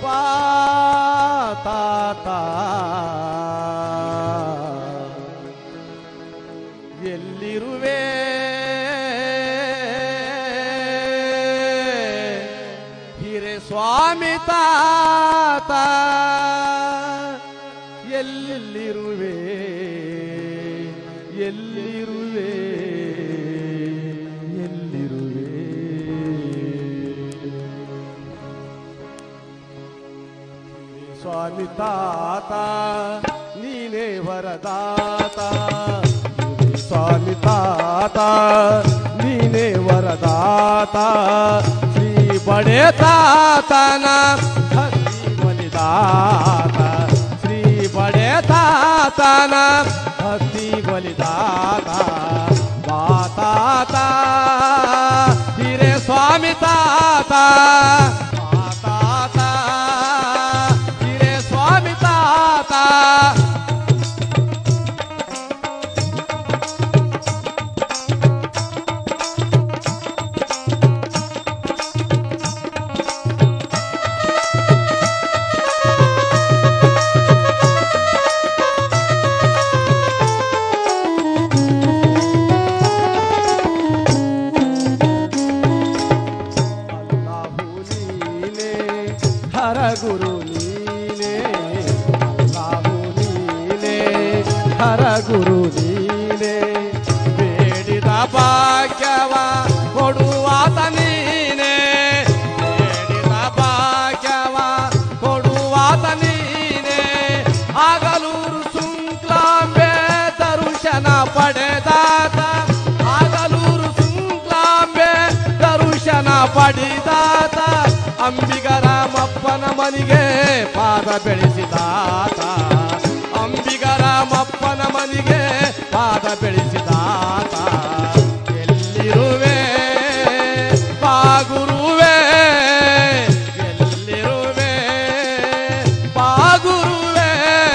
ತಾತ ಎಲ್ಲಿರುವೆ ಹಿರೇ ಸ್ವಾಮಿ ತಾತ ಎಲ್ಲಿರುವೆ ಎಲ್ಲಿರುವೆ ಎಲ್ಲಿರುವೆ ಸ್ವಾಮಿ ತಾತ ನೀನೇ ವರದಾತ ಸ್ವಾಮಿ ತಾತ ನೀನೇ ವರದಾತ ಶ್ರೀ ಬಡೆ ತಾತನ ಹಸಿ ಬಲಿದಾತ ಶ್ರೀ ಬಡೆ ತಾತನ ಹಸಿ ಬಲಿದಾತ ಬಾತಾತ ಹಿರೇ ಸ್ವಾಮಿ ತಾತ ತಾತ ಹಿರೇ ಸ್ವಾಮಿ ತಾತ ಅಲ್ಲಾಹು ನೀನೇ ಹರಗುರು ನೀನೇ ಅಲ್ಲಾಹು ನೀನೇ ಹರಗುರು ನೀನೇ ಬೇಡಿದ ಭಾಗ್ಯವ ಕೊಡುವಾತ ನೀನೇ ಬೇಡಿದ ಭಾಗ್ಯವ ಕೊಡುವಾತ ನೀನೇ ಆಗಲೂರು ಸುಂಕ್ಲಾಂಬೆ ದರುಶನ ಪಡೆದಾತ ಆಗಲೂರು ಸುಂಕ್ಲಾಂಬೆ ದರುಶನ ಪಡಿದಾತ ಅಂಬಿಗರಾಮಪ್ಪನ ಮನಿಗೆ ಪಾದ ಬೆಳೆಸಿದಾತ ಅಂಬಿಗರಾಮಪ್ಪನ ಮನಿಗೆ ಪಾದ ಬೆಳೆಸಿದಾತ ಎಲ್ಲಿರುವೆ ಬಾಗುರುವೆ ಎಲ್ಲಿರುವೆ ಬಾಗುರುವೆ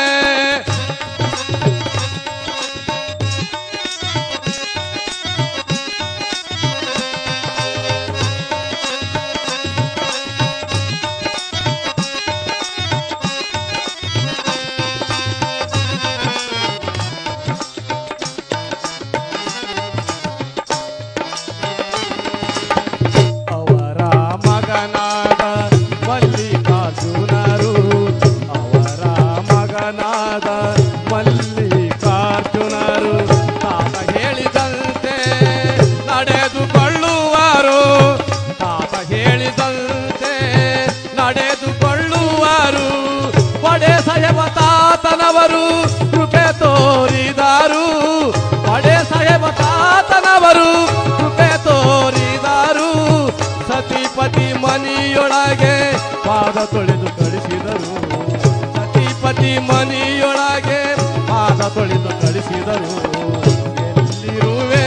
ಅವರ ಮಗನಾದ ಮಲ್ಲಿಕಾರ್ಜುನರು ಅವರ ಮಗನಾದ ಮಲ್ಲಿಕಾರ್ಜುನರು ತಾತ ಹೇಳಿದಂತೆ ನಡೆದುಕೊಳ್ಳುವರು ತಾತ ಹೇಳಿದಂತೆ ನಡೆದುಕೊಳ್ಳುವರು ಪಡೆ ಸಾಹೇಬ ತಾತನವರು ಕೃಪೆ ತೋರಿದರು ಪಡೆ ಸಾಹೇಬ ತಾತನವರು ಕೃಪೆ ತೋರಿದರು ಸತಿಪತಿ ಮನಿಯೊಳಗೆ ಪಾದ ತೊಳೆದು ಕಳಿಸಿದರು ಸತಿಪತಿ ಮನಿಯೊಳಗೆ ಪಾದ ತೊಳೆದು ಕಳಿಸಿದರು ಎಲ್ಲಿರುವೆ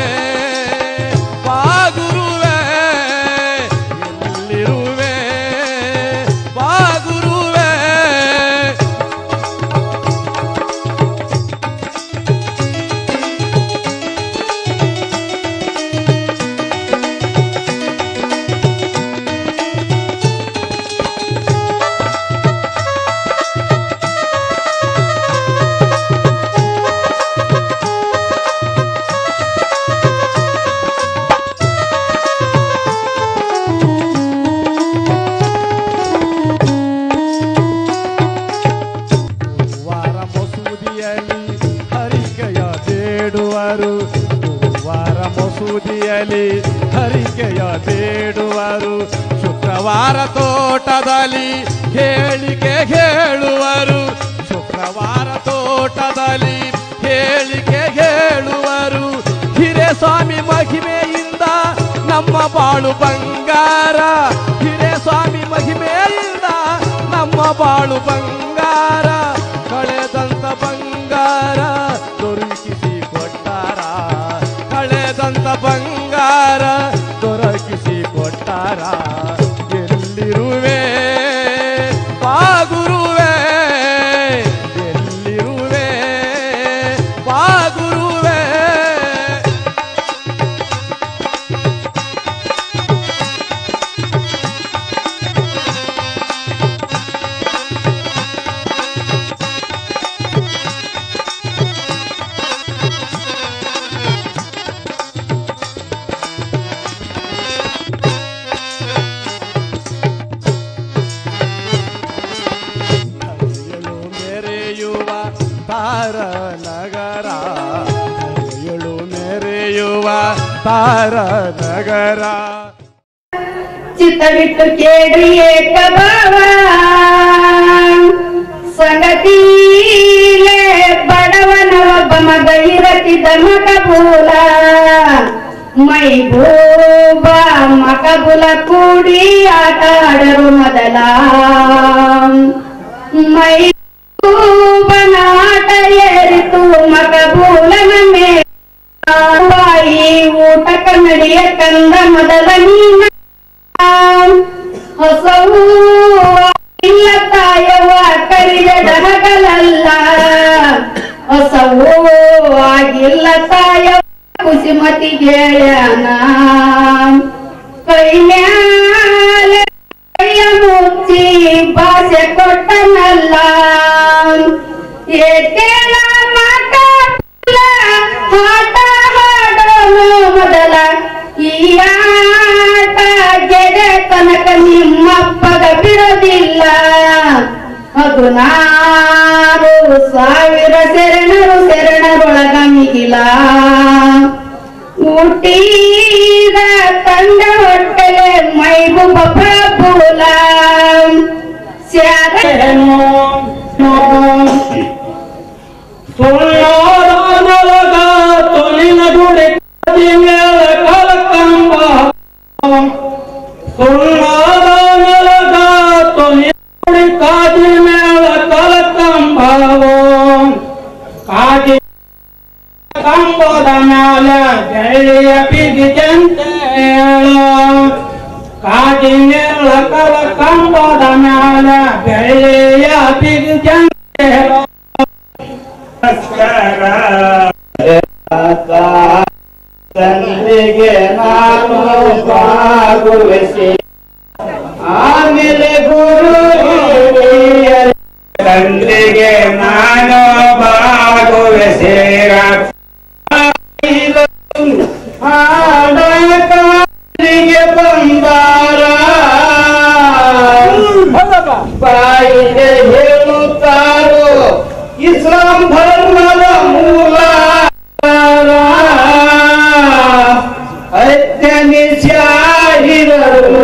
ಬಾಗುರುವೆ ಎಲ್ಲಿರುವೆ ಬಾಗುರುವೆ ವಾರ ಮಸೂದಿಯಲ್ಲಿ ಹರಿಕೆಯ ಬೇಡುವರು ವಾರ ಮಸೂದಿಯಲ್ಲಿ ಹರಿಕೆಯ ಬೇಡುವರು ಶುಕ್ರವಾರ ತೋಟದಲ್ಲಿ ಹೇಳಿಕೆ ಹೇಳುವರು ಶುಕ್ರವಾರ ತೋಟದಲ್ಲಿ ಹೇಳಿಕೆ ಹೇಳುವರು ಹಿರೇಸ್ವಾಮಿ ಮಹಿಮೆಯಿಂದ ನಮ್ಮ ಬಾಳು ಬಂಗಾರ ಹಿರೇಸ್ವಾಮಿ ಮಹಿಮೆಯಿಂದ ನಮ್ಮ ಬಾಳು ಬಂಗಾರ ಕಳೆದಂತ ಬಂಗಾರ ದೊರಕಿಸಿ ಕೊಟ್ಟಾರ ಕಳೆದಂತ ಬಂಗಾರ ದೊರಕಿಸಿ ಕೊಟ್ಟಾರ ಎಲ್ಲಿರುವೆ ಬಾಗುರುವೆ ಎಲ್ಲಿರುವೆ ಬಾಗುರುವೆ ತಾರ ನಗರ ಚಿತ್ತವಿಟ್ಟು ಕೇಳಿ ಏಕಭಾವ ಸಂಗತಿಲೇ ಬಡವನ ಒಬ್ಬ ಮಗ ಇರತಿದ್ದ ಮಕಬೂಲ ಮೈಬೂಬ ಮಕಬುಲ ಕೂಡಿ ಆಟ ಆಡರು ಮೊದಲ ಮೈಬೂಬನ ಆಟ ಏರಿತು ಮಕಬೂಲನ ಮೇಲೆ ಬಾಯಿ ಊಟಕ ನಡೆಯ ಕಂದ ಮೊದಲ ನೀನ ಹೊಸವು ಇಲ್ಲ ತಾಯವ ಕರಿದ ಹಗಲಲ್ಲ ಹೊಸವು ಆಗಿಲ್ಲ ತಾಯವ ಕುಸಿಮತಿ ಗೆಳೆಯನ ಕೈ ಮ್ಯಾಲೆ ಕೈಯ ಮುಚ್ಚಿ ಭಾಷೆ ಕೊಟ್ಟನಲ್ಲ ಏಕೇಳ ಮಾತ ಆಟ ಹಾಡೋನು ಮೊದಲ ಈ ಆಟ ಗೆದೆ ತನಕ ನಿಮ್ಮಪ್ಪಗ ಬಿಡೋದಿಲ್ಲ ಹದಿನಾರು ಸಾವಿರ ಶರಣರು ಶರಣರೊಳಗ ಮಿಗಿಲ ಹುಟ್ಟಿದ ತಂಡ ಹೊಟ್ಟೆಲೆ ಮೈಬೂಬ ಪ್ರಭುಲ ಸ್ಯಾರ ಸುಳ್ಳಾದ ತೊಲಿನ ಗುಡಿ ಕಾಜಿ ಮೇಳ ಕಲಕಂಬ ಸುಳ್ಳಾದ ನೆಲದ ತೊಲಿನ ಗುಡಿ ಕಾಜಿ ಮೇಳ ಕಲಕಂಬವು ಕಾಜಿ ಕಂಬದ ಮ್ಯಾಲ ಬೆಳ್ಳಿಯ ಬಿಗಿದಂತೆ ಹೇಳ ಕಾಜಿ ಮೇಳ ಕಲಕಂಬದ ಮ್ಯಾಲ ಬೆಳ್ಳಿಯ ಬಿಗಿದಂತೆ ಹೇಳ ತಂದೆಗೆ ನಾನು ಭಾಗವಹಿಸಿ ಆಮೇಲೆ ಗುರು ಹಿರಿಯರ ತಂದೆಗೆ ನಾನು ಭಾಗವಹಿಸಿ ಹಾಡಕಾಲಿಗೆ ಬಂದಾರ ಬಾಯಿಗೆ ಹೇಳುತ್ತಾರೋ ಇಸ್ಲಾಂ ಧರ್ಮದ ಮೂಲ ಅತ್ಯನಿ ಶಾಹಿರರು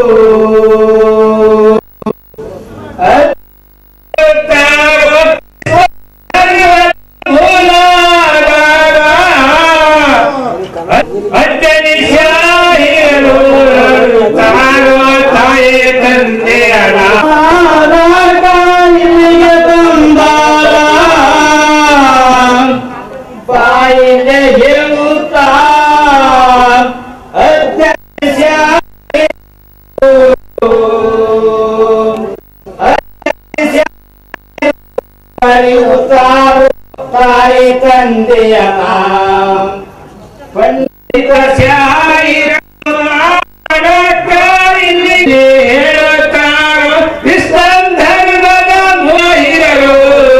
ಅತ್ಯನಿ ಶಾಹಿರರು ತಾನು ತಾಯಿ ತಂದೆಯರ ಇಲ್ಲಿಗೆ ಬಂದಾರ ಬಾಯಿಲೆ ಹೇಳುತ್ತಾ ಅತ್ಯಶ ಅರಿಯುತ್ತಾರು ತಾಯಿ ತಂದೆಯ ಪಂಡಿತ ಶಾಹಿರ ಹೇಳುತ್ತಾರೋ ಇಸ್ಲಾಂ ಧರ್ಮದ ಮಾಹಿರರು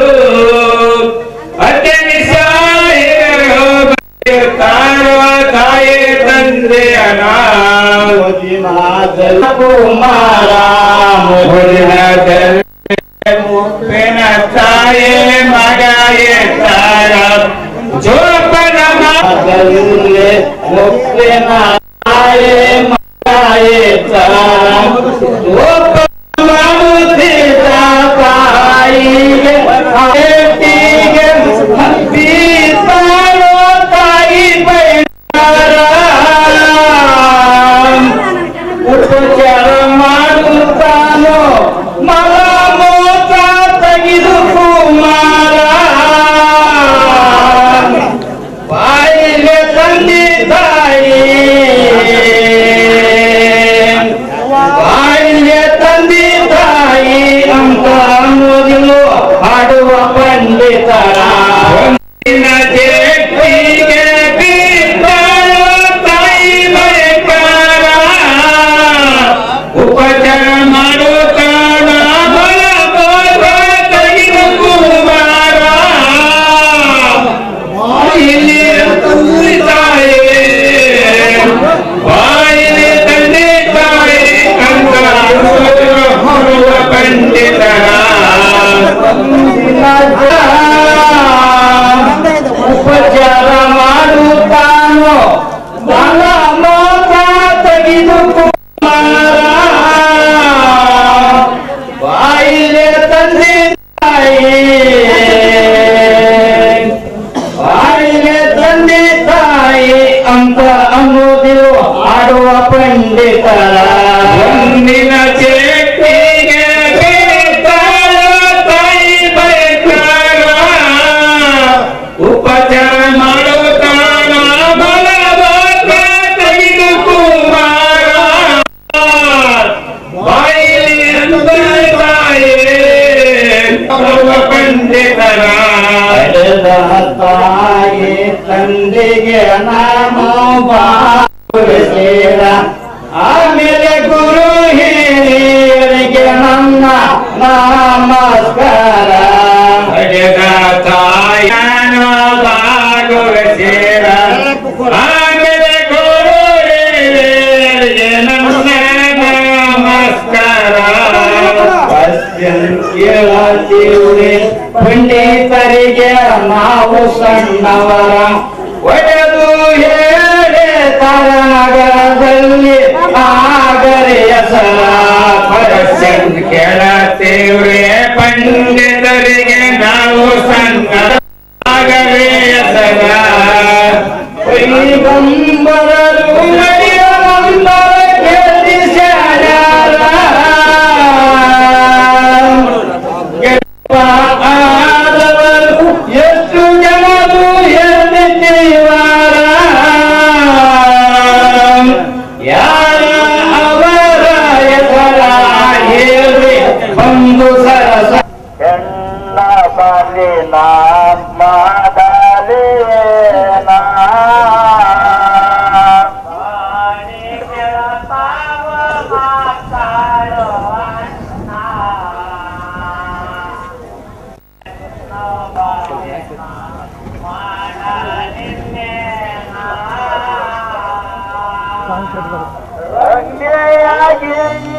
ಅತ್ಯನಿ ಶಾಹಿರರು ತಾರೋ ತಾಯಿ ತಂದೆಯನ ಕುಮಾರ ಮುಪ್ಪಿನ ತಾಯೇ ಮಗ ಎತ್ತಾರ ಜೋಪನ ಮಾತಲ್ಲೇ ಮುಪ್ಪಿನ ತಾಯೇ ಮಗ ಎತ್ತಾರ ಜೋಪನ ಮಾಡುತ್ತಿದ್ದ ತಾಯಿಗೆ ಏಟಿಗೆ ಹತ್ತಿ ತಾಳೋ ತಾಯಿ ಬೈನಾರ ಉಪಚಾರ ಮಾಡುತ್ತಾನೋ ಮಲ ಮೋತ ತೆಗೆದು ಕುಮಾರ ಬಾಯಿಗೆ ತಂದಿದ್ದಾಯಿ ಬಾಯಿಲೆ ತಂದೆ ತಾಯಿ ಬಾಯಿಲೆ ತಂದೆ ತಾಯಿ ಅಂತ ಅನ್ನೋದಿರು ಆಡುವ ಪಂಡಿತರ ಒಂದಿನ ಚೇಟಿಗೆ ಬೇಕಾದ ತಾಯಿ ಬೇಕಾದ ಉಪಚಾರ ಮಾಡುತ್ತಾನ ಬಲವಾದ ತೆಗೆದು ಕುಮಾರ ಬಾಯಿಲಿ ಅಂದ ತಾಯಿ ಸರ್ವ ಪಂಡಿತರ ಪಡೆದ ತಾಯಿ ತಂದೆಗೆ ನಾಮ ಸೇರ ಆಮೇಲೆ ಗುರು ಹಿರಿಯರಿಗೆ ನನ್ನ ನಮಸ್ಕಾರ ಪಡೆದ ತಾಯನ ಬಾಗುವ ಸೇರ ಆಮೇಲೆ ಗುರುವಿಗೆ ನನ್ನ ನಮಸ್ಕಾರ ಕ್ವಶನ್ ಕೇಳತೀವ್ರಿ ಪಂಡಿತರಿಗೆ ನಾವು ಸಣ್ಣವರ ಒಡೆದು ಹೇಳಿ ನಗರದಲ್ಲಿ ಆಗರೆಯ ಸರ ಪರಸ್ಯನ್ ಕೇಳತ್ತೇವ್ರೆ ಪಂಡಿತರಿಗೆ ನಾವು ಸಣ್ಣ ಆಗವೇ ಸದ ಪೈಗಂಬರರು ನಡೆಯುವಂತರ ಕೇಳಿ ಶಾಣ್ಯಾರ. ಗೆಪ್ಪ ಆದವರು ಎಷ್ಟು ಜನರು ಎನ್ನುತ್ತೀವಾರ ಯಾರ ಅವರ ಹೆಸರ ಹೇಳಿ ಬಂದು ಸರಸ ಎನ್ನ ಬಲಿನ ಮಾಡಲೇನ ರಂಗೆಯಾಗಿ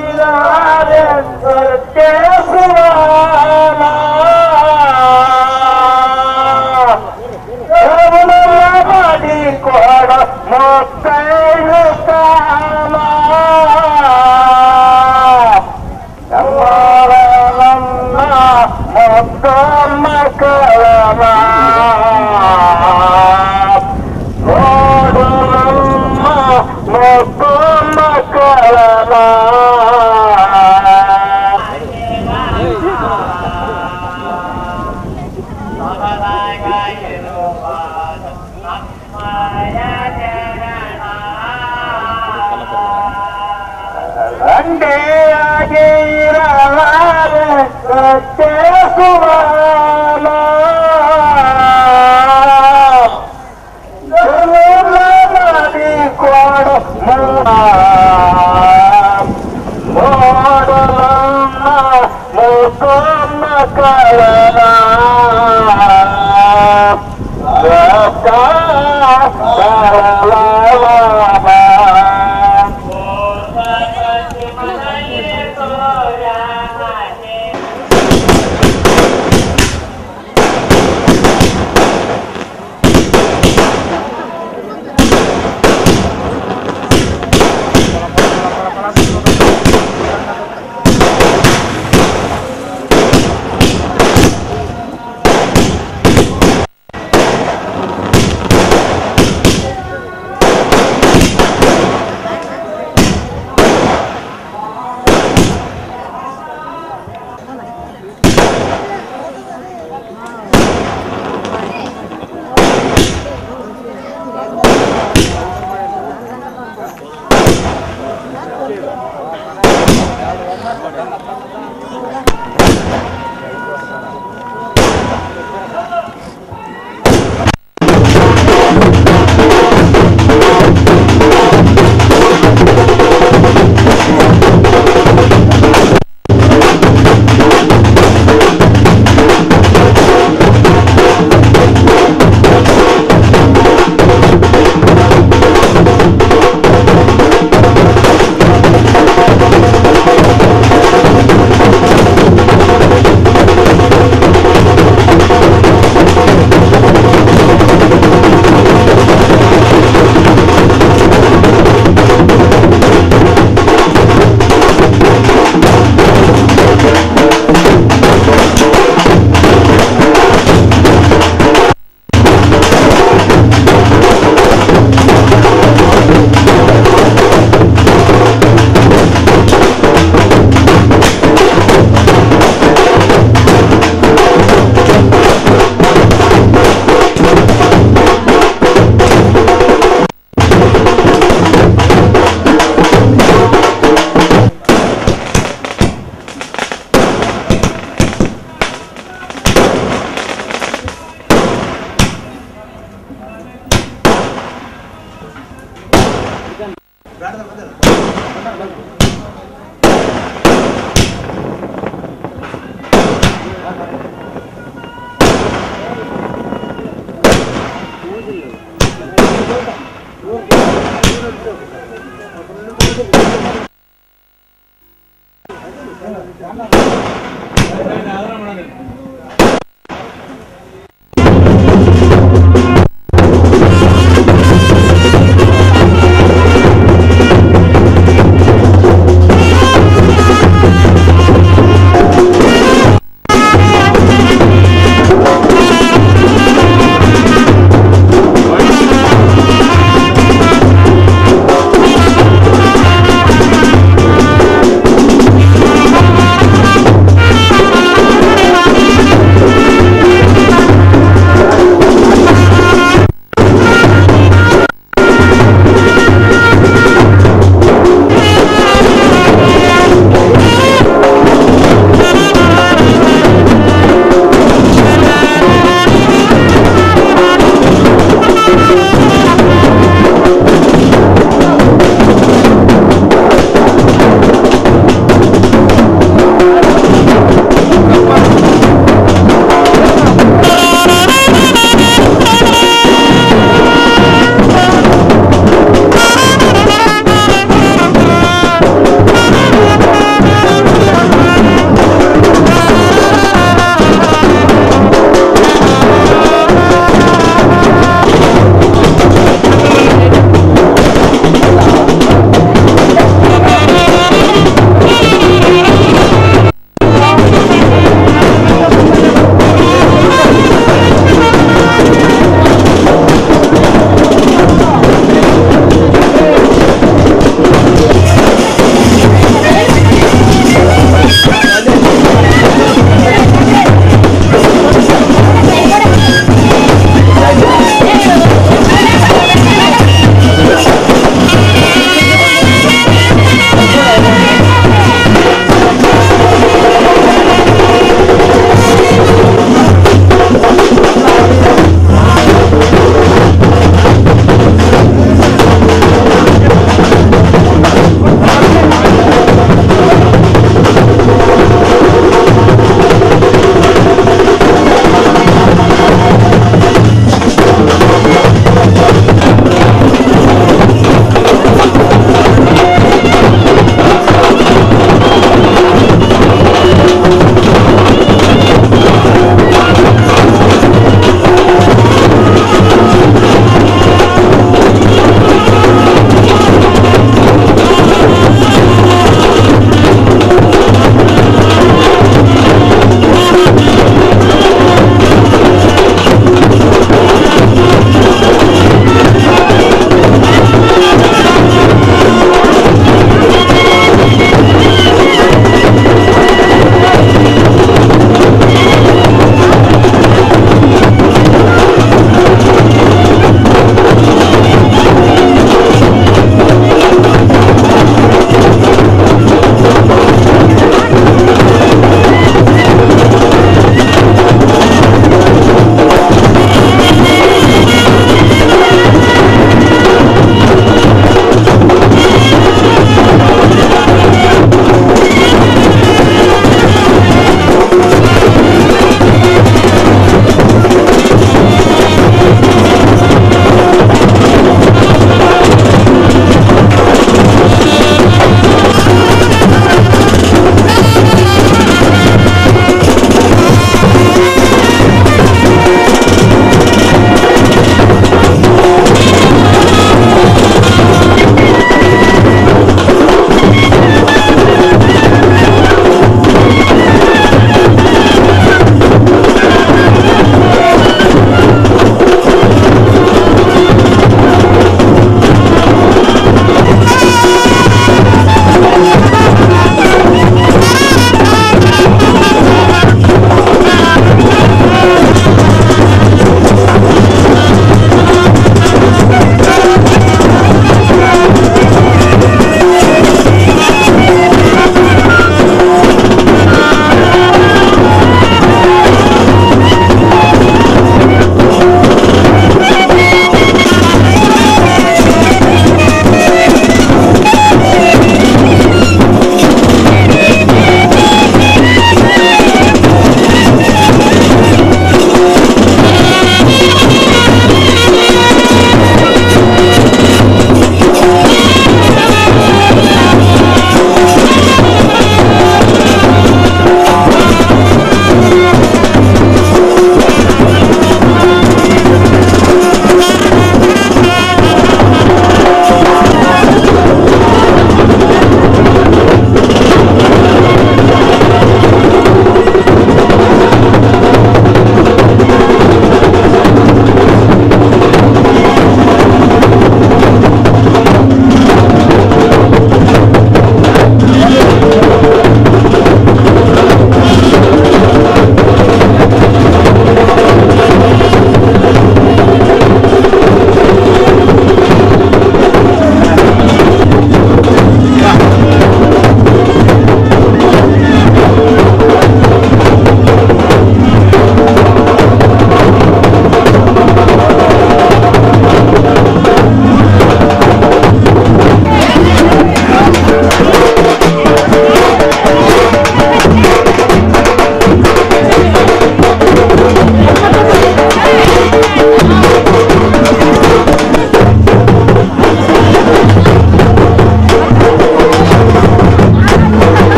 ಮಾಡಿ ಕೊಡ ಮೊಕ್ಕಳು ಕಾಮ ನಮ್ಮ ಮೊಕ್ಕ ಮಕ್ಕಳ ನೋಡು ನಮ್ಮ ಮೊಕ್ಕ ಮಕ್ಕಳ ರಂಡೆಯಾಗಿ ಇರಲಾರೆ ಸತ್ಯ ಸುಮಾನ ಮಾಡಿ ಕೊಡು ನೋಡಲಮ್ಮ ಮುಖಮ್ಮ ಕಳನ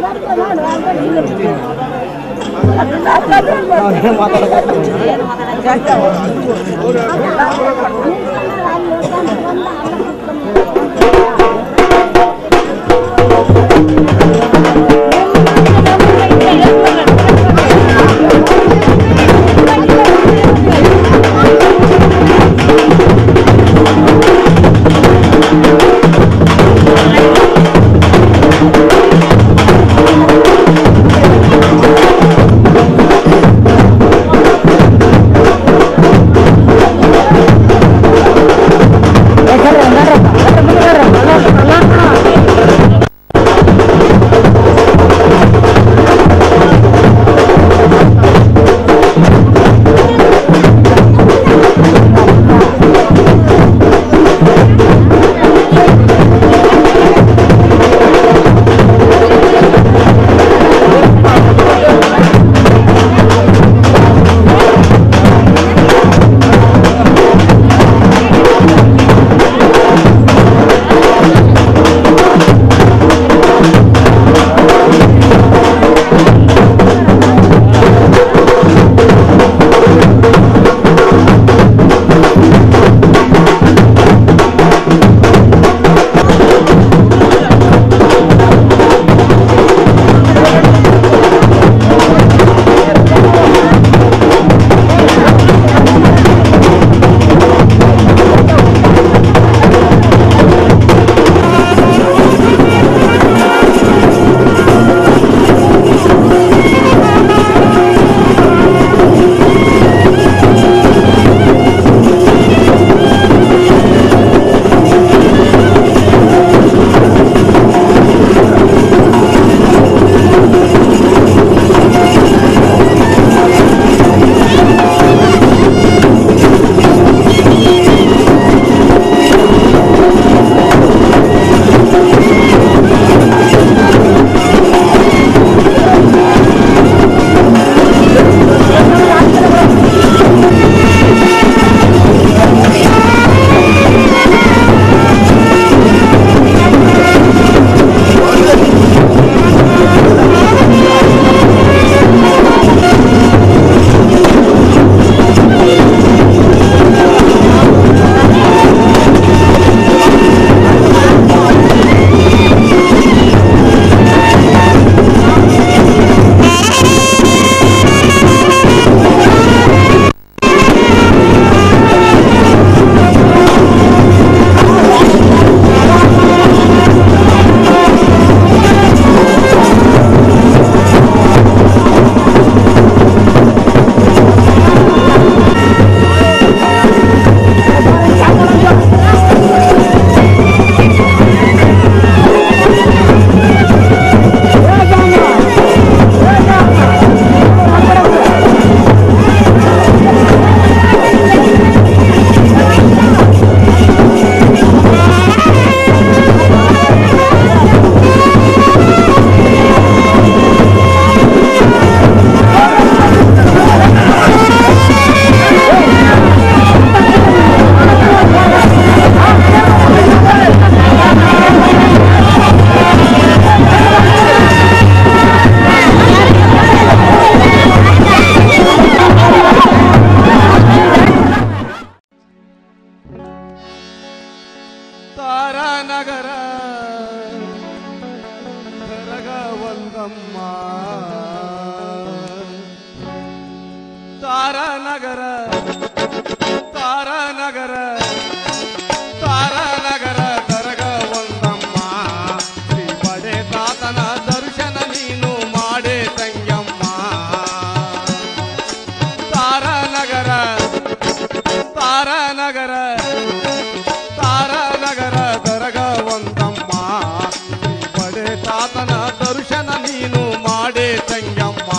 ತಾರಾನಗರ ಕರಗ ಒಂದಮ್ಮ ತಾರಾನಗರ ತಾರಾನಗರ ತಾರಾನಗರ ಕರಗ ಒಂದಮ್ಮ ಶ್ರೀ ಬಡೆ ತಾತನ ದರ್ಶನ ನೀನು ಮಾಡೆ ತಂಗಮ್ಮ ತಾರಾನಗರ ತಾರಾನಗರ ತಾರಾನಗರ ದರಗ ಒಂದಮ್ಮ ಈ ಬಡೆ ತಾತನ ದರ್ಶನ ನೀನು ಮಾಡೆ ತಂಗಮ್ಮ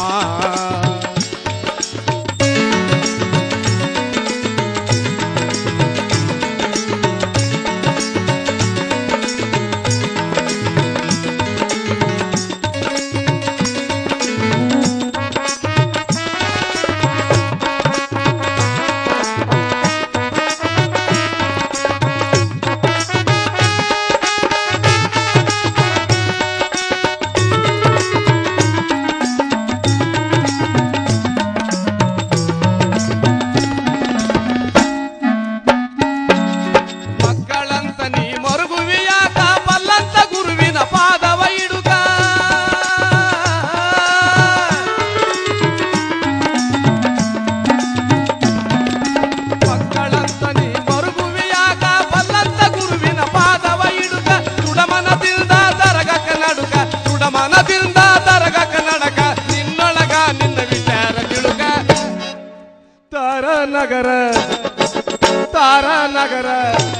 ನಗರ ತಾರಾನಗರ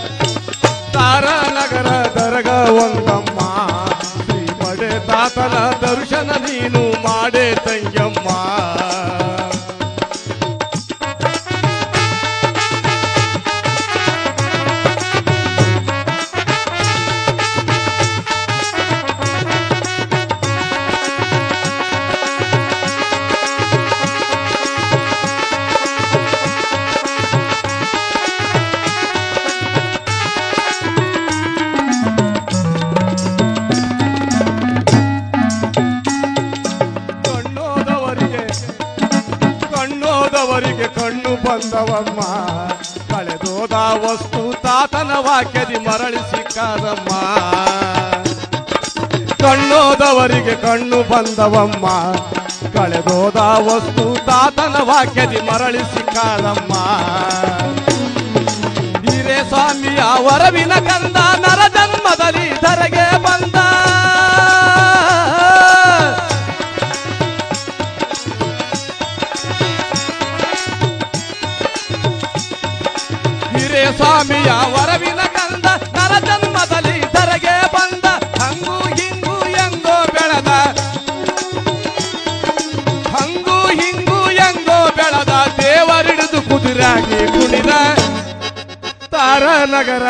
ತಾರಾನಗರ ದರಗ ಒಂದಮ್ಮ ಶ್ರೀ ಬಡೆ ತಾತನ ದರ್ಶನ ನೀನು ಮಾಡೇ ತಂಗಮ್ಮ ಕಣ್ಣೋದವರಿಗೆ ಕಣ್ಣೋದವರಿಗೆ ಕಣ್ಣು ಬಂದವಮ್ಮ ಕಳೆದೋದ ವಸ್ತು ತಾತನ ವಾಕ್ಯದಿ ಮರಳಿ ಸಿಕ್ಕಾರಮ್ಮ ಕಣ್ಣೋದವರಿಗೆ ಕಣ್ಣು ಬಂದವಮ್ಮ ಕಳೆದೋದ ವಸ್ತು ತಾತನ ವಾಕ್ಯದಿ ಮರಳಿ ಸಿಕ್ಕಾರಮ್ಮ ಹಿರೇ ಸ್ವಾಮಿಯ ವರವಿನ ಕಂದ ನರ ಜನ್ಮದಲ್ಲಿ ಧರೆಗೆ ಬಂದ ಹಿರೇ ಸ್ವಾಮಿಯ ವರವಿನ ಕಂದ ನರ ಜನ್ಮದಲ್ಲಿ ಧರೆಗೆ ಬಂದ ಹಂಗು ಹಿಂಗು ಎಂಗೋ ಬೆಳೆದ ಹಂಗು ಹಿಂಗು ಎಂಗೋ ಬೆಳೆದ ದೇವರಿಡಿದು ಕುದುರಾಗಿ ಕುಣಿದ ತಾರಾನಗರ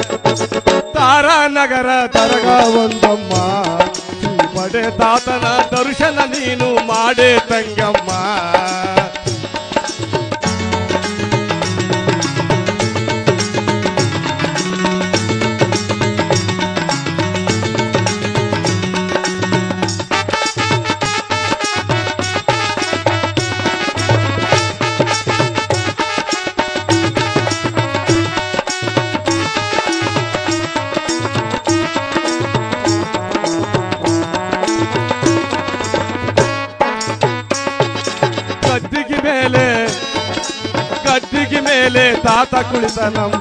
ತಾರಾನಗರ ತರಗ ಒಂದಮ್ಮ ಶ್ರೀ ಬಡೆ ತಾತನ ದರ್ಶನ ನೀನು ಮಾಡೇ ತಂಗಮ್ಮ ಗದ್ದಿಗೆ ಮೇಲೆ ಗದ್ದಿಗೆ ಮೇಲೆ ತಾತ ಕುಳಿತ ನಮ್ಮ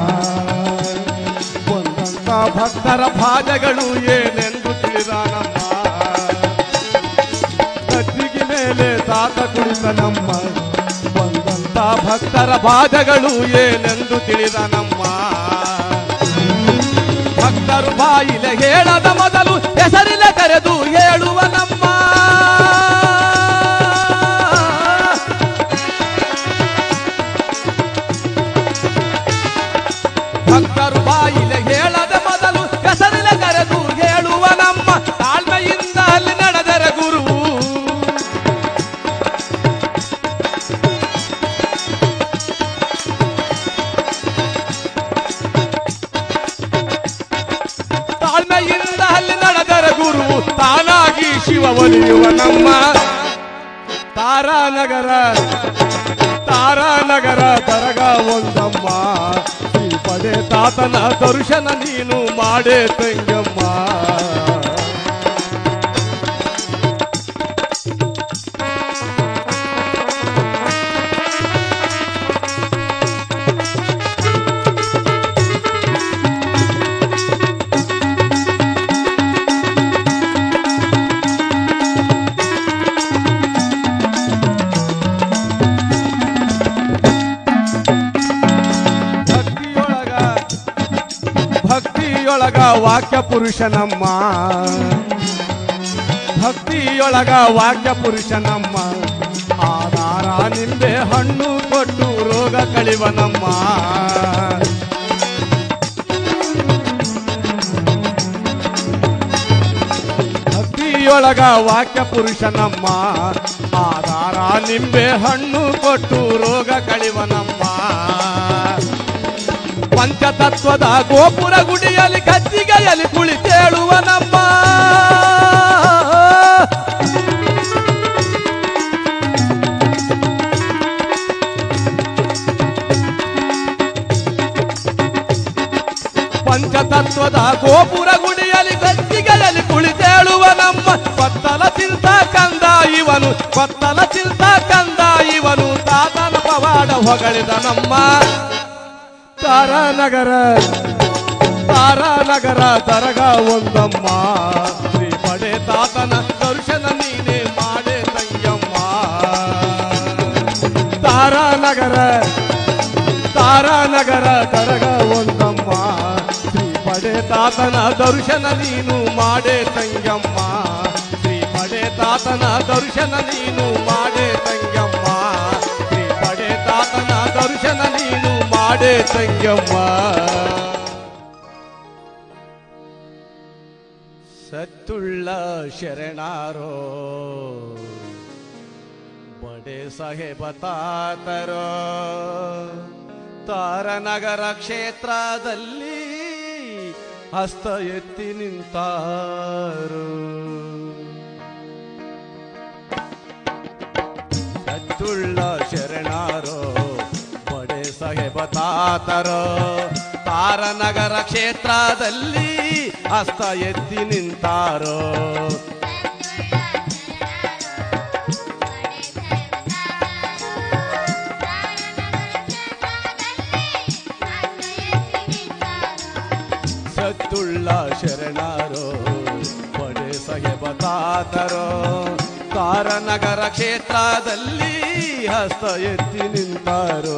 ಒಂದಂತ ಭಕ್ತರ ಭಾಜಗಳು ಏನೆಂದು ತಿಳಿದಾನಮ್ಮ ಗದ್ದಿಗೆ ಮೇಲೆ ತಾತ ಕುಳಿತ ನಮ್ಮ ಒಂದಂತ ಭಕ್ತರ ಬಾಧಗಳು ಏನೆಂದು ತಿಳಿದ ನಮ್ಮ ಭಕ್ತರು ಬಾಯಿಲೆ ಹೇಳದ ಮೊದಲು ಹೆಸರಿಲೆ ಕರೆದು ಹೇಳುವ ನಮ್ಮ ಭಕ್ತರು ಬಾಯಿಲೆ ಹೇಳದ ಮೊದಲು ಹೆಸರಿಲೆ ಕರೆದು ಹೇಳುವ ನಮ್ಮ ತಾಳ್ಮೆಯಿಂದ ಅಲ್ಲಿ ನಡೆದರೆ ಗುರು ತಾಳ್ಮೆಯಿಂದ ಅಲ್ಲಿ ನಡೆದರೆ ಗುರು ತಾನಾಗಿ ಶಿವ ಒಲಿಯುವ ನಮ್ಮ ತಾರಾನಗರ ತಾರಾನಗರ ದರಗ ಒಂದಮ್ಮ ಶ್ರೀ ಪಡೆ ತಾತನ ದರ್ಶನ ನೀನು ಮಾಡೇ ತಂಗಮ್ಮ ಭಕ್ತಿಯೊಳಗ ಭಕ್ತಿಯೊಳಗ ವಾಕ್ಯ ಪುರುಷನಮ್ಮ ಭಕ್ತಿಯೊಳಗ ವಾಕ್ಯ ಪುರುಷನಮ್ಮ ಆಧಾರ ನಿಂಬೆ ಹಣ್ಣು ಕೊಟ್ಟು ರೋಗ ಕಳಿವನಮ್ಮ ಭಕ್ತಿಯೊಳಗ ವಾಕ್ಯ ಪುರುಷನಮ್ಮ ಆಧಾರ ನಿಂಬೆ ಹಣ್ಣು ಕೊಟ್ಟು ರೋಗ ಕಳಿವನಮ್ಮ ಪಂಚತತ್ವದ ಗೋಪುರ ಗುಡಿಯಲ್ಲಿ ಕತ್ತಿಗೆಯಲ್ಲಿ ಕುಳಿತೇಳುವ ನಮ್ಮ ಪಂಚತತ್ವದ ಗೋಪುರ ಗುಡಿಯಲ್ಲಿ ಗದ್ದಿಗೆಯಲ್ಲಿ ಕುಳಿತೇಳುವ ನಮ್ಮ ಕೊತ್ತಲ ಚಿಂತ ಕಂದ ಇವನು ಕೊತ್ತಲ ಚಿಂತ ಕಂದ ಇವನು ತಾತನ ಪವಾಡ ಹೊಗಳಿದ ನಮ್ಮ ತಾರಾನಗರ ತಾರಾನಗರ ದರಗ ಒಂದಮ್ಮ ಶ್ರೀ ಪಡೆ ತಾತನ ದರ್ಶನ ನೀನೇ ಮಾಡೇ ತಂಗಮ್ಮ ತಾರಾನಗರ ತಾತನ ದರ್ಶನ ನೀನು ಮಾಡೇ ತಂಗಮ್ಮ ಶ್ರೀ ಪಡೆ ತಾತನ ದರ್ಶನ ನೀನು ಮಾಡೇ ತಂಗಮ್ಮ ಶ್ರೀ ಪಡೆ ತಾತನ ದರ್ಶನ ನೀನು ಮಾಡೇ ತಂಗಮ್ಮ ಸತ್ತುಳ್ಳ ಶರಣಾರೋ ಬಡೆ ಸಾಹೇಬ ತಾತರೋ ತಾರನಗರ ಕ್ಷೇತ್ರದಲ್ಲಿ ಹಸ್ತ ಎತ್ತಿ ನಿಂತಾರು ಸತ್ತುಳ್ಳ ಶರಣಾರೋ ಬಡೆ ಸಾಹೇಬ ತಾತರೋ ತಾರನಗರ ಕ್ಷೇತ್ರದಲ್ಲಿ ಹಸ್ತ ಎತ್ತಿ ನಿಂತಾರೋ ಸತ್ತುಳ್ಳ ಶರಣಾರೋ ಬಡೆ ಸಾಹೇಬ ತಾತರೋ ತಾರನಗರ ಕ್ಷೇತ್ರದಲ್ಲಿ ಹಸ್ತ ಎತ್ತಿ ನಿಂತಾರೋ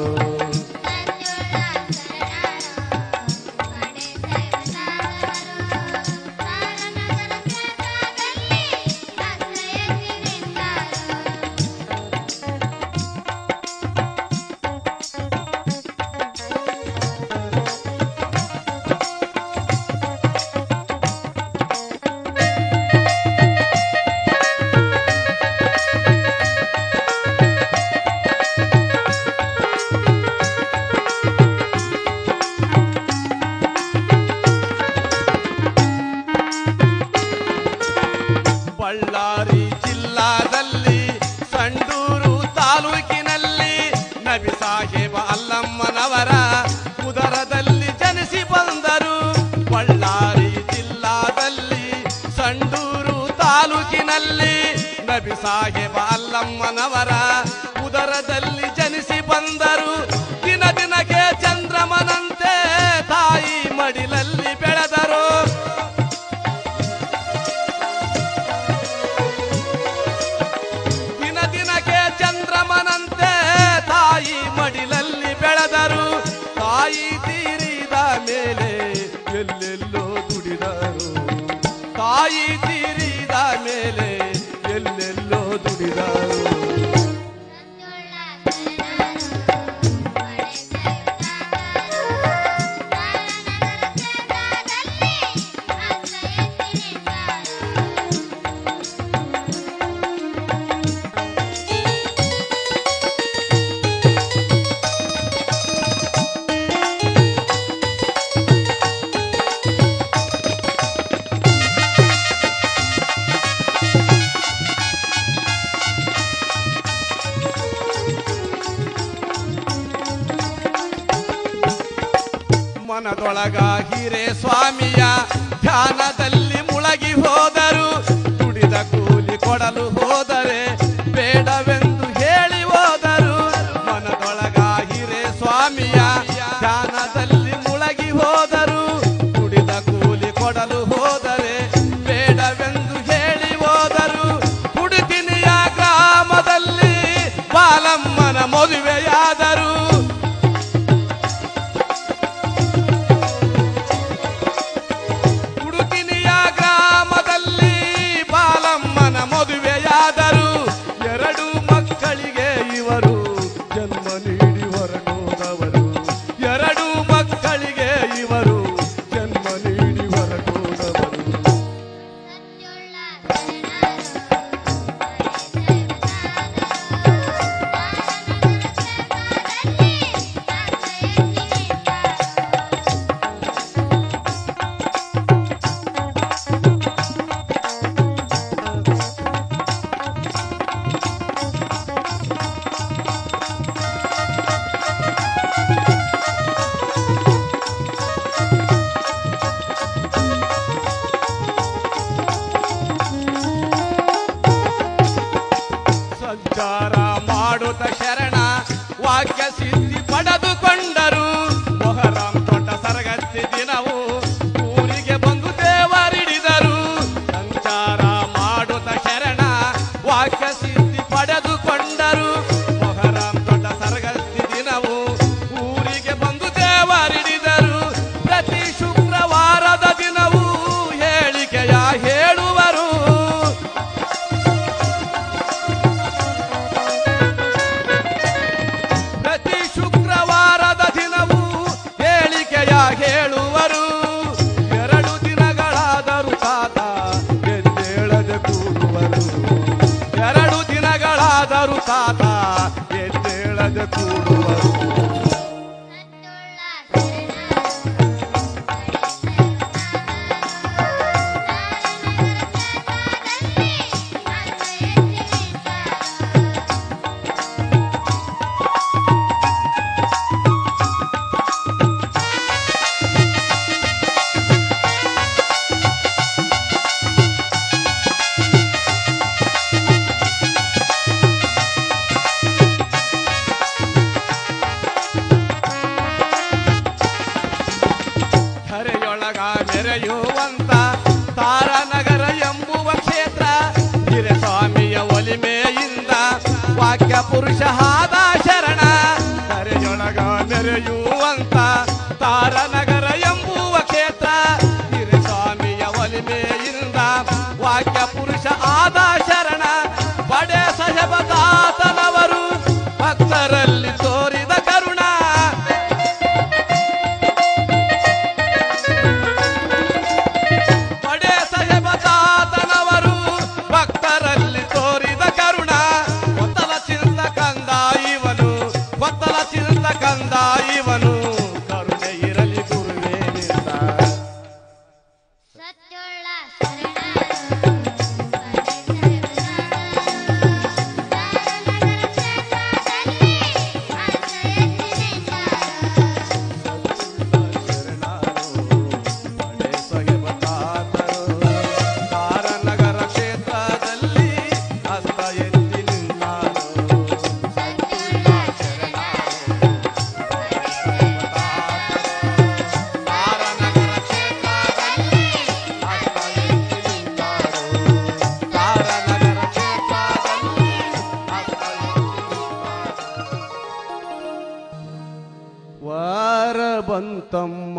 ಬಳ್ಳಾರಿ ಜಿಲ್ಲಾದಲ್ಲಿ ಸಂಡೂರು ತಾಲೂಕಿನಲ್ಲಿ ನಬಿ ಸಾಹೇಬ ಅಲ್ಲಮ್ಮನವರ ಉದರದಲ್ಲಿ ಜನಿಸಿ ಬಂದರು ಬಳ್ಳಾರಿ ಜಿಲ್ಲಾದಲ್ಲಿ ಸಂಡೂರು ತಾಲೂಕಿನಲ್ಲಿ ನಬಿ ಸಾಹೇಬ ಅಲ್ಲಮ್ಮನವರ ಉದರದಲ್ಲಿ ಜನಿಸಿ ಬಂದರು ದಿನ ದಿನಕ್ಕೆ ಚಂದ್ರಮನಂತೆ ತಾಯಿ ಮಡಿಲಲ್ಲಿ ಬೆಳೆದರು ದಿನ ದಿನಕ್ಕೆ ಚಂದ್ರಮನಂತೆ ತಾಯಿ ಮಡಿಲಲ್ಲಿ ಬೆಳೆದರು ತಾಯಿ ತೀರಿದ ಮೇಲೆ ಎಲ್ಲೆಲ್ಲೋ ದುಡಿದರು ತಾಯಿ ತೀರಿದ ಮೇಲೆ ಎಲ್ಲೆಲ್ಲೋ ದುಡಿದರು ಮನದೊಳಗ ಹಿರೇ ಸ್ವಾಮಿಯ ಧ್ಯಾನದಲ್ಲಿ ಮುಳಗಿ ಹೋದರು ದುಡಿದ ಕೂಲಿ ಕೊಡಲು ಹೋದರೆ ಬೇಡವೆಂದು ಹೇಳಿ ಹೋದರು ಮನದೊಳಗ ಹಿರೇ ಸ್ವಾಮಿಯ ಧ್ಯಾನದಲ್ಲಿ ಮುಳಗಿ ಹೋದರು ದುಡಿದ ಕೂಲಿ ಕೊಡಲು ಹೋದರೆ ಬೇಡವೆಂದು ಹೇಳಿ ಹೋದರು ಕುಡಿತಿನಿಯ ಗ್ರಾಮದಲ್ಲಿ ಬಾಲಮ್ಮನ ಮದುವೆಯಾದರು ಉಡುಪಿನಿಯ ಗ್ರಾಮದಲ್ಲಿ ಬಾಲಮ್ಮನ ಮದುವೆಯಾದರು ಭಕ್ತರು ತಾತ ಎದ್ದೇಳದೆ ಕೂಡುವರು ಧರೆಯೊಳಗ ಮೆರೆಯುವಂತ ತಾರಾನಗರ ಎಂಬುವ ಕ್ಷೇತ್ರ ಹಿರಸ್ವಾಮಿಯ ಒಲಿಮೆಯಿಂದ ವಾಕ್ಯ ಪುರುಷ ಹಾದ ಶರಣ ಧರೆಯೊಳಗ ಮೆರೆಯುವಂತ ತಾರಾನಗರ ಎಂಬುವ ಕ್ಷೇತ್ರ ಹಿರಸ್ವಾಮಿಯ ಒಲಿಮೆಯಿಂದ ವಾಕ್ಯ ಪುರುಷ ಆದ ಶರಣ ಬಡೆ ಸಹಬದಾತನವರು ಭಕ್ತರಲ್ಲಿ ತೋರಿದ ಕರುಣ ಪಡೆ ಸಾಹೇಬತಾತನವರು ಭಕ್ತರಲ್ಲಿ ತೋರಿದ ಕರುಣ ಕೊತ್ತಲ ಚಿಂತ ಕಂದ ಇವನು ಕೊತ್ತಲ ಚಿಂತ ಕಂದ ಇವನು ಕರುಣೆ ಇರಲಿ ಗುರುವೇ ನಿಂದ ಸತ್ಯೋಳ ಶರಣ ಪಡೆ ಸಾಹೇಬತಾತರು ತಾರನಗರ ಕ್ಷೇತ್ರದಲ್ಲಿ ಹಸ್ತ ಎತ್ತಿ ನಿಂತಾರು ತಾರನಗರ ಕ್ಷೇತ್ರದಲ್ಲಿ ಹಸ್ತ ಎತ್ತಿ ನಿಂತಾರು ತಾರನಗರ ಕ್ಷೇತ್ರದಲ್ಲಿ ಹಸ್ತ ಎತ್ತಿ ನಿಂತಾರು ವಾರ ಬಂತಮ್ಮ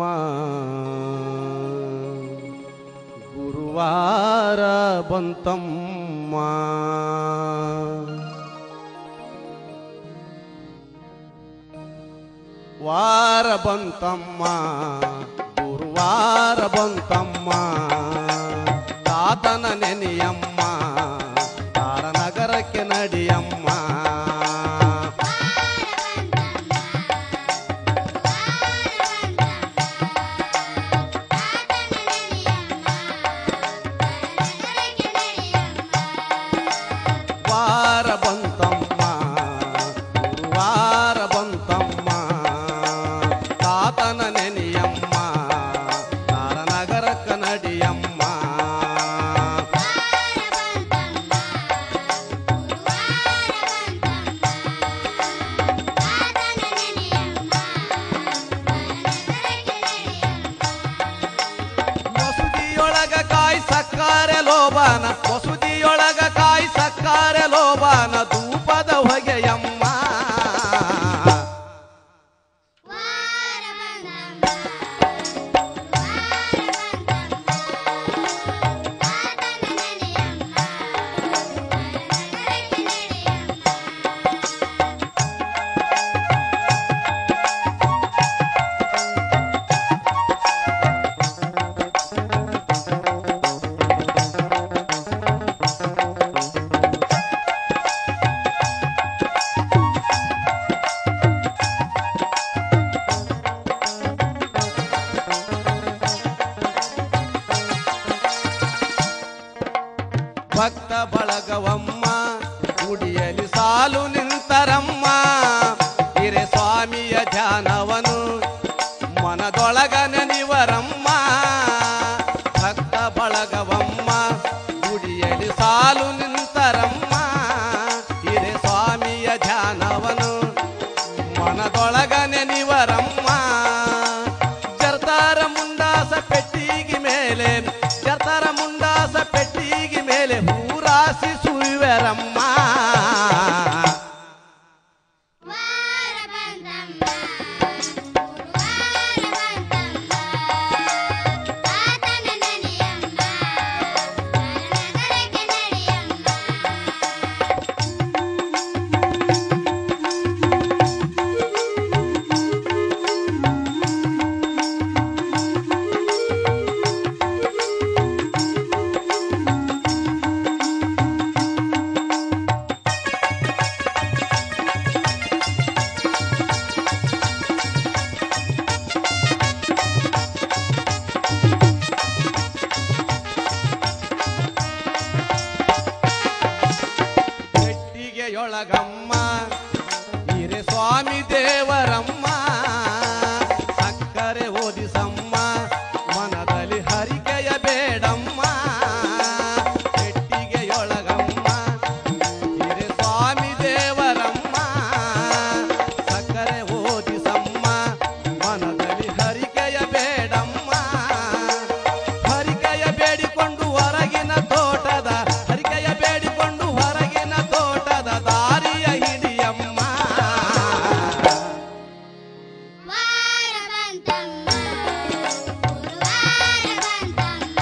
ಗುರುವಾರ ಬಂತಮ್ಮ ವಾರ ಬಂತಮ್ಮ ಗುರುವಾರ ಬಂತಮ್ಮ ತಾತನ ನೆನೆಯಮ್ಮ ತಾರನಗರಕ್ಕೆ ನಡಿಯಮ್ಮ ವಾರ ಬಂತಮ್ಮ ಗುರುವಾರ ಬಂತಮ್ಮ ತಾತನ ನೆನೆಯಮ್ಮ ತಾರನಗರ ಕನ್ನಡಿಯಮ್ಮ ಮಸೂದಿಯೊಳಗ ಕಾಯಿ ಸಕ್ಕಾರೆ ಲೋಬಾನ ಮಸೂದಿಯೊಳಗ ಕಾಯಿ ಸಕ್ಕಾರೆ ಲೋಬಾನ ಧೂಪದ ಹೊಗೆಯಮ್ಮ ಪೆಟ್ಟಿಗೆಯೊಳಗಮ್ಮ ಹಿರೆ ಸ್ವಾಮಿ ದೇವರಮ್ಮ ಸಕ್ಕರೆ ಓದಿಸಮ್ಮ ಮನದಲ್ಲಿ ಹರಿಕೆಯ ಬೇಡಮ್ಮ ಪೆಟ್ಟಿಗೆಯೊಳಗಮ್ಮ ಹಿರೆ ಸ್ವಾಮಿ ದೇವರಮ್ಮ ಸಕ್ಕರೆ ಓದಿಸಮ್ಮ ಮನದಲ್ಲಿ ಹರಿಕೆಯ ಬೇಡಮ್ಮ ಹರಿಕೆಯ ಬೇಡಿಕೊಂಡು ಹೊರಗಿನ ತೋಟದ ಹರಿಕೆಯ ಬೇಡಿಕೊಂಡು ಹೊರಗಿನ ತೋಟದ ದಾರಿಯ ಹಿಡಿಯಮ್ಮ ವಾರ ಬಂತಮ್ಮ ಗುರುವಾರ ಬಂತಮ್ಮ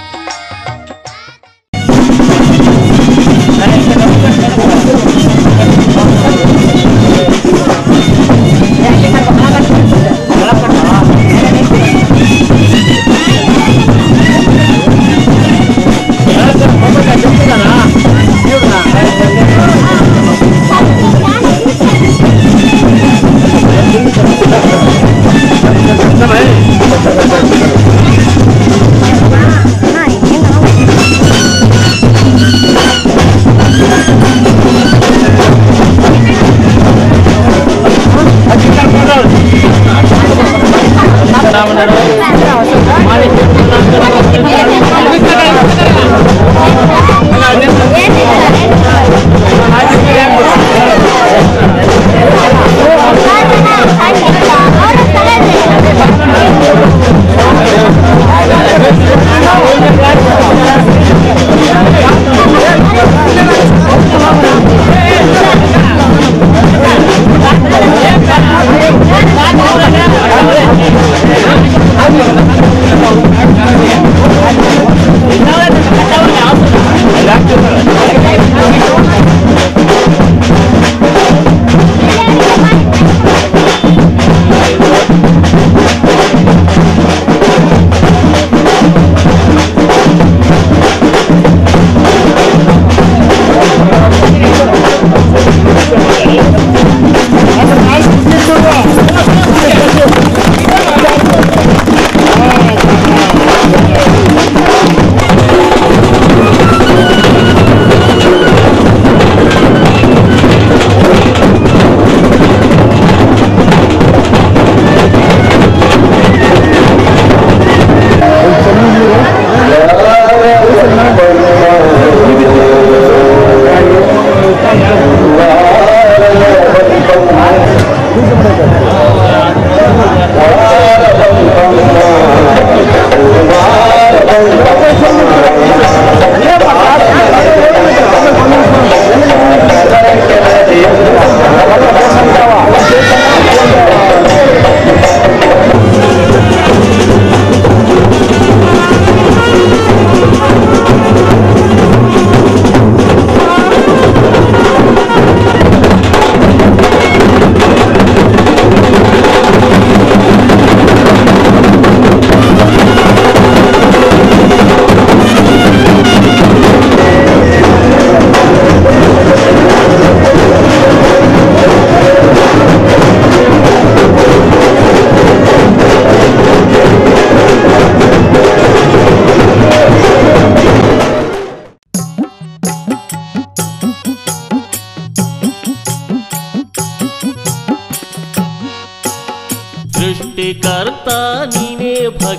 ಸೃಷ್ಟಿಕರ್ತ ನೀನೇ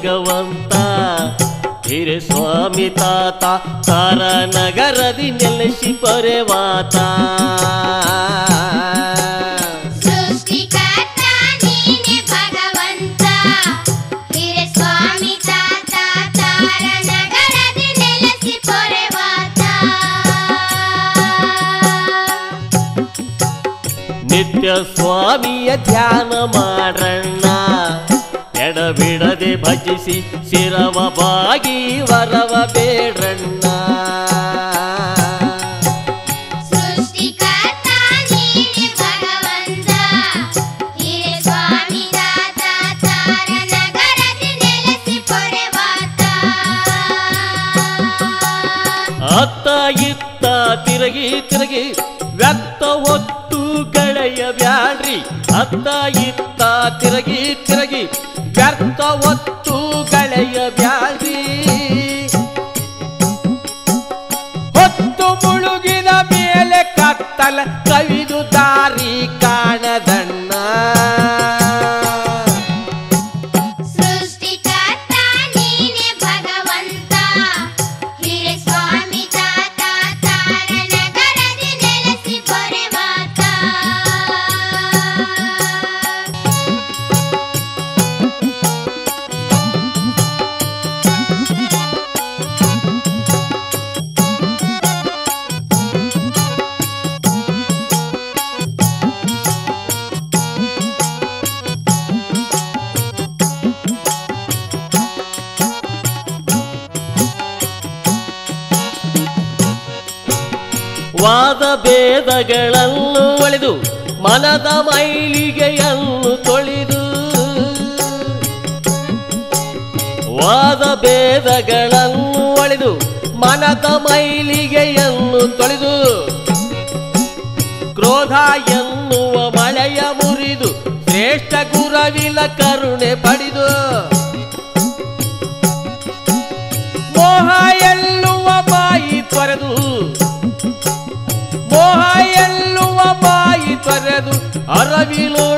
ಭಗವಂತ ಹಿರೆ ಸ್ವಾಮಿ ತಾತ ತಾರ ನಗರದಿ ನೆಲೆಸಿ ಪೊರೆವಾತ ಸೃಷ್ಟಿಕರ್ತ ನೀನೆ ಭಗವಂತ ಹಿರೆ ಸ್ವಾಮಿ ತಾತ ತಾರ ನಗರದಿ ನೆಲೆಸಿ ಪೊರೆವಾತ ನಿತ್ಯ ಸ್ವಾಮಿಯ ಧ್ಯಾನ ಮಾಡಣ್ಣ ಎಡಬಿಡದೆ ಭಜಿಸಿ ಶಿರವ ಬಾಗಿ ವರವ ಬೇಡ್ರಣ್ಣ ಸೃಷ್ಟಿಕರ್ತ ನೀನೆ ಭಗವಂತ ಹಿರೆ ಸ್ವಾಮಿ ತಾತ ತಾರ ನಗರದಿ ನೆಲೆಸಿ ಪೊರೆವಾತ ಅತ್ತ ಇತ್ತ ತಿರುಗಿ ತಿರುಗಿ ವ್ಯಕ್ತ ಒತ್ತು ಗೆಳೆಯ ಬ್ಯಾಡ್ರಿ ಅತ್ತ ಇತ್ತ ತಿರುಗಿ ತಿರುಗಿ ವ್ಯರ್ಥ ಒತ್ತು ಗೆಳೆಯ ಬ್ಯಾಡ್ರಿ ಹೊತ್ತು ಮುಳುಗಿದ ಮೇಲೆ ಕತ್ತಲ ಕೈ ವಾದ ಭೇದಗಳನ್ನು ಒಳೆದು ಮನದ ಮೈಲಿಗೆಯನ್ನು ತೊಳೆದು ವಾದ ಭೇದಗಳನ್ನು ಒಳೆದು ಮನದ ಮೈಲಿಗೆಯನ್ನು ತೊಳೆದು ಕ್ರೋಧ ಎನ್ನುವ ಮಳೆಯ ಮುರಿದು ಶ್ರೇಷ್ಠ ಗುರವಿಲ ಕರುಣೆ ಪಡೆದು ಮೋಹ ಎನ್ನುವ ಬಾಯಿ ತೊರೆದು ಮೋಹ ಎನ್ನುವ ಬಾಯಿ ತೊರೆದು ಅರವಿಲು